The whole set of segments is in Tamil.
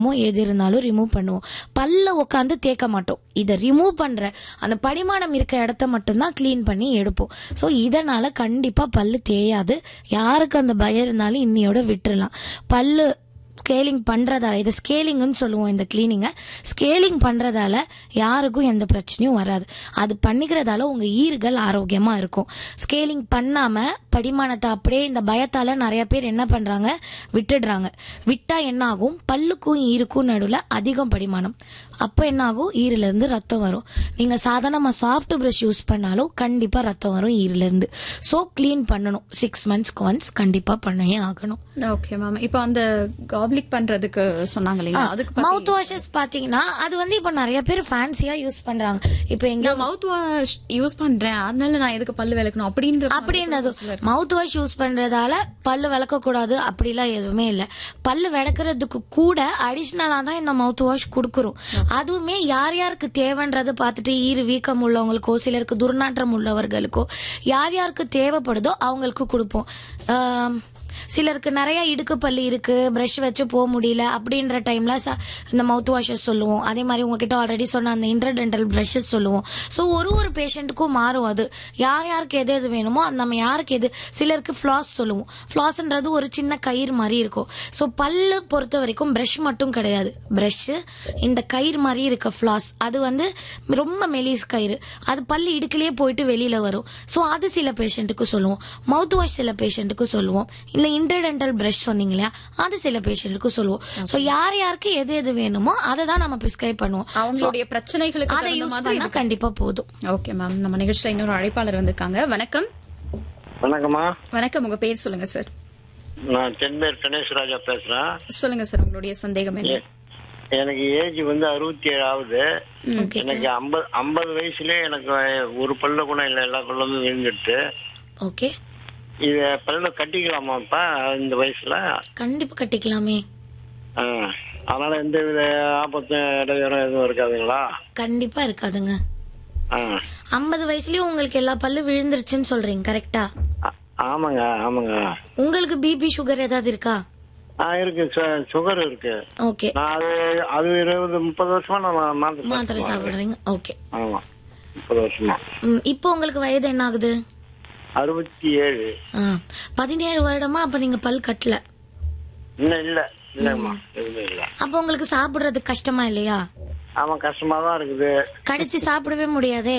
மோ எது இருந்தாலும் ரிமூவ் பண்ணுவோம் பல்ல உட்காந்து தேக்க மாட்டோம் இதை ரிமூவ் பண்ற அந்த படிமானம் இருக்க இடத்த மட்டும்தான் க்ளீன் பண்ணி எடுப்போம் ஸோ இதனால கண்டிப்பா பல்லு தேயாது யாருக்கு அந்த பயம் இருந்தாலும் இன்னையோட விட்டுறலாம் பல்லு ஸ்கேலிங் பண்றதால இது ஸ்கேலிங்னு சொல்லுவோம் இந்த கிளீனிங்கை ஸ்கேலிங் பண்றதால யாருக்கும் எந்த பிரச்சனையும் வராது அது பண்ணிக்கிறதால உங்க ஈறுகள் ஆரோக்கியமா இருக்கும் ஸ்கேலிங் பண்ணாம படிமானத்தை அப்படியே இந்த பயத்தால நிறைய பேர் என்ன பண்றாங்க விட்டுடுறாங்க விட்டா என்ன ஆகும் பல்லுக்கும் ஈருக்கும் நடுவில் அதிகம் படிமானம் அப்போ என்ன ஆகும் ஈரில இருந்து ரத்தம் வரும் நீங்க சாதாரணமா சாஃப்ட் பிரஷ் யூஸ் பண்ணாலும் கண்டிப்பா ரத்தம் வரும் ஈரில இருந்து ஸோ க்ளீன் பண்ணணும் சிக்ஸ் மந்த்ஸ்க்கு ஒன்ஸ் கண்டிப்பா பண்ணவே ஆகணும் ஓகே மேம் இப்போ அந்த காப்லிக் பண்றதுக்கு சொன்னாங்க இல்லையா அதுக்கு மவுத் வாஷஸ் பாத்தீங்கன்னா அது வந்து இப்ப நிறைய பேர் ஃபேன்சியா யூஸ் பண்றாங்க இப்ப எங்க நான் மவுத் வாஷ் யூஸ் பண்றேன் அதனால நான் எதுக்கு பல்லு விளக்கணும் அப்படின்ற அப்படின்றது மவுத் வாஷ் யூஸ் பண்றதால பல்லு விளக்க கூடாது அப்படிலாம் எதுவுமே இல்ல பல்லு விளக்குறதுக்கு கூட அடிஷ்னலா தான் இந்த மவுத் வாஷ் கொடுக்குறோம் அதுவுமே யார் யாருக்கு தேவைன்றதை பார்த்துட்டு ஈறு வீக்கம் உள்ளவங்களுக்கோ சிலருக்கு துர்நாற்றம் உள்ளவர்களுக்கோ யார் யாருக்கு தேவைப்படுதோ அவங்களுக்கு கொடுப்போம் ஆம், சிலருக்கு நிறைய இடுக்கு பல்லு இருக்கு பிரஷ் வச்சு போக முடியல அப்படின்ற டைம்ல ச- இந்த மவுத் வாஷஸ் சொல்லுவோம் அதே மாதிரி உங்ககிட்ட ஆல்ரெடி சொன்ன அந்த இன்டர்டென்டல் பிரஷஸ் சொல்லுவோம் ஸோ ஒரு ஒரு பேஷண்ட்டுக்கும் மாறும் அது யார் யாருக்கு எது எது வேணுமோ அது நம்ம யாருக்கு எது சிலருக்கு ஃப்ளாஸ் சொல்லுவோம் ஃப்ளாஸ்ன்றது ஒரு சின்ன கயிறு மாதிரி இருக்கும் ஸோ பல்லு பொறுத்த வரைக்கும் பிரஷ் மட்டும் கிடையாது பிரஷ் இந்த கயிறு மாதிரி இருக்க ஃப்ளாஸ் அது வந்து ரொம்ப மெலிஸ் கயிறு அது பல்லு இடுக்கிலேயே போயிட்டு வெளியில வரும் ஸோ அது சில பேஷண்ட்டுக்கு சொல்லுவோம் மவுத் வாஷ் சில பேஷண்ட்டுக்கு சொல்லுவோம் இந்த இன்டர்டென்டல் பிரஷ் சொன்னீங்க இல்லையா அது சில பேஷண்ட்டுக்கு சொல்லுவோம் ஸோ யார் யாருக்கு எது எது வேணுமோ அதை தான் நம்ம ப்ரிஸ்கிரைப் பண்ணுவோம் அவங்களுடைய பிரச்சனைகளுக்கு அதை தகுந்த யூஸ் மாதிரி பண்ணா கண்டிப்பா போதும் ஓகே மேம் நம்ம நிகழ்ச்சியில இன்னொரு அழைப்பாளர் வந்திருக்காங்க வணக்கம் வணக்கம்மா வணக்கம் உங்க பேர் சொல்லுங்க சார் நான் தென்பேர் கணேஷ் ராஜா பேசுறேன் சொல்லுங்க சார் உங்களுடைய சந்தேகம் என்ன எனக்கு ஏஜ் வந்து அறுபத்தி ஏழு ஆகுது ஓகே எனக்கு ஐம்பது ஐம்பது வயசுலயே எனக்கு ஒரு பல்ல கூட இல்லை எல்லா பல்லுமே விழுந்துடுது ஓகே இத பல்ல கட்டிக்கலாமாப்பா இந்த வயசுல கண்டிப்பா கட்டிக்கலாமே ஆ. அதனால எந்த வித ஆபத்தும் இடையூறும் எதுவும் இருக்காதுங்களா கண்டிப்பா இருக்காதுங்க ஆ. ஐம்பது வயசுலயும் உங்களுக்கு எல்லா பல்லு விழுந்துருச்சுன்னு சொல்றீங்க கரெக்டா ஆ- ஆமாங்க ஆமாங்க உங்களுக்கு பிபி சுகர் ஏதாவது இருக்கா ஆ இருக்கு சு- சுகர் இருக்கு ஓகே நான் அது அது இருபது முப்பது வருஷமா நான் மாத்திரை மாத்திரை சாப்பிடுவேன். சாப்பிடுறீங்க ஓகே ஆமா முப்பது வருஷமா ம், இப்போ உங்களுக்கு வயது என்ன ஆகுது அறுபத்தி ஏழு ஆ, பதினேழு வருடமா அப்ப நீங்க பல் கட்டல இன்னும் இல்ல இல்லம்மா எதுவும் இல்ல அப்ப உங்களுக்கு சாப்பிடுறது கஷ்டமா இல்லையா ஆமா கஷ்டமா தான் இருக்குது கடிச்சு சாப்பிடவே முடியாதே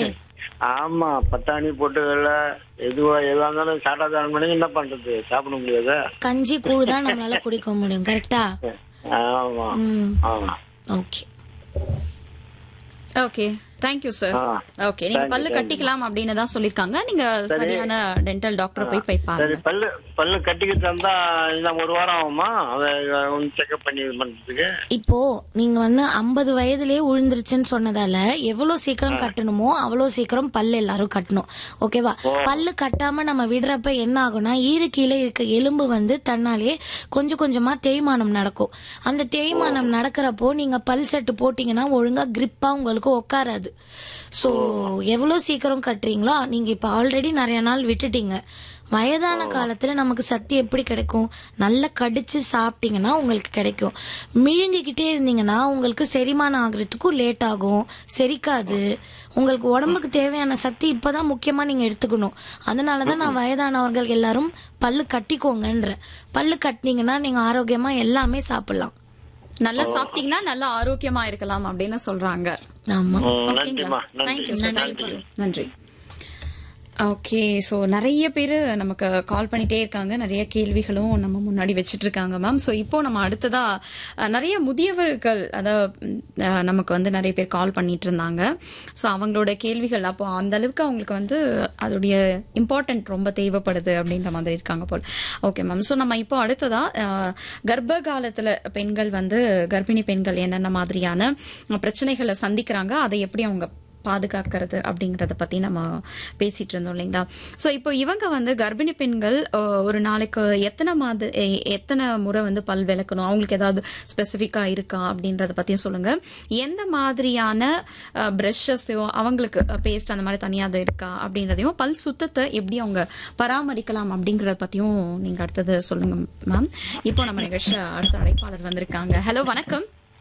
ஆமா பட்டாணி பொட்டுகள்ல எதுவா எதுவா இருந்தாலும் சாட்டாதான் பண்ணி என்ன பண்றது சாப்பிட முடியாது கஞ்சி கூழ் தான் நம்மளால குடிக்க முடியும் கரெக்டா ஆமா ம் ஆமா ஓகே ஓகே தேங்க்யூ சார் ஆ. ஓகே நீங்க பல்லு கட்டிக்கலாம் அப்படின்னு தான் சொல்லிருக்காங்க நீங்க சரியான டென்டல் டாக்டர் போய் போய் சரி பாருங்க பல்லு பல்லு கட்டிக்கிட்டு இருந்தா இன்னும் ஒரு வாரம் ஆகுமா அதை செக்அப் பண்ணி இது பண்றதுக்கு இப்போ நீங்க வந்து ஐம்பது வயதுலயே உழுந்துருச்சுன்னு சொன்னதால எவ்வளவு சீக்கிரம் கட்டணுமோ அவ்வளவு சீக்கிரம் பல்லு எல்லாரும் கட்டணும் ஓகேவா பல்லு கட்டாம நம்ம விடுறப்ப என்ன ஆகும்னா ஈரு கீழே இருக்க எலும்பு வந்து தன்னாலே கொஞ்சம் கொஞ்சமா தேய்மானம் நடக்கும் அந்த தேய்மானம் நடக்கிறப்போ நீங்க பல் செட்டு போட்டீங்கன்னா ஒழுங்கா கிரிப்பா உங்களுக்கு உட்காராது சோ எவ்வளவு சீக்கிரம் கட்டுறீங்களோ நீங்க இப்ப ஆல்ரெடி நிறைய நாள் விட்டுட்டீங்க வயதான காலத்துல நமக்கு சக்தி எப்படி கிடைக்கும் நல்லா கடிச்சு சாப்பிட்டீங்கன்னா உங்களுக்கு கிடைக்கும் மிழுங்கிக்கிட்டே இருந்தீங்கன்னா உங்களுக்கு செரிமானம் ஆகுறதுக்கும் லேட் ஆகும் செரிக்காது உங்களுக்கு உடம்புக்கு தேவையான சக்தி இப்பதான் முக்கியமா நீங்க எடுத்துக்கணும் அதனாலதான் நான் வயதானவர்கள் எல்லாரும் பல்லு கட்டிக்கோங்கன்றேன் பல்லு கட்டினீங்கன்னா நீங்க ஆரோக்கியமா எல்லாமே சாப்பிடலாம் நல்லா சாப்பிட்டீங்கன்னா நல்லா ஆரோக்கியமா இருக்கலாம் அப்படின்னு சொல்றாங்க ஆமா ம், ஓகேங்களா நன்றிம்மா தேங்க்யூ நன்றி சார் தேங்க்யூ நன்றி ஓகே ஸோ நிறைய பேர் நமக்கு கால் பண்ணிட்டே இருக்காங்க நிறைய கேள்விகளும் நம்ம முன்னாடி வச்சிட்டு இருக்காங்க மேம் ஸோ இப்போ நம்ம அடுத்ததா அஹ், நிறைய முதியவர்கள் அதாவது அஹ், நமக்கு வந்து நிறைய பேர் கால் பண்ணிட்டு இருந்தாங்க ஸோ அவங்களோட கேள்விகள் அப்போ அந்த அளவுக்கு அவங்களுக்கு வந்து அதோடைய இம்பார்ட்டன்ட் ரொம்ப தேவைப்படுது அப்படின்ற மாதிரி இருக்காங்க போல் ஓகே மேம் ஸோ நம்ம இப்போ அடுத்ததா அஹ், கர்ப்ப காலத்துல பெண்கள் வந்து கர்ப்பிணி பெண்கள் என்னென்ன மாதிரியான பிரச்சனைகளை சந்திக்கிறாங்க அதை எப்படி அவங்க பாதுகாக்கிறது அப்படிங்கறத பத்தி நம்ம பேசிட்டு இருந்தோம் இல்லைங்களா சோ இப்போ இவங்க வந்து கர்ப்பிணி பெண்கள் அஹ், ஒரு நாளைக்கு எத்தனை மாத எ- எத்தனை முறை வந்து பல் விளக்கணும் அவங்களுக்கு ஏதாவது ஸ்பெசிஃபிக்கா இருக்கா அப்படின்றத பத்தியும் சொல்லுங்க எந்த மாதிரியான பிரஷஸையோ அவங்களுக்கு பேஸ்ட் அந்த மாதிரி தனியாக இருக்கா அப்படின்றதையும் பல் சுத்தத்தை எப்படி அவங்க பராமரிக்கலாம் அப்படிங்கறத பத்தியும் நீங்க அடுத்தது சொல்லுங்க மேம் இப்போ நம்ம நிகழ்ச்சி அடுத்த அழைப்பாளர் வந்திருக்காங்க ஹலோ வணக்கம்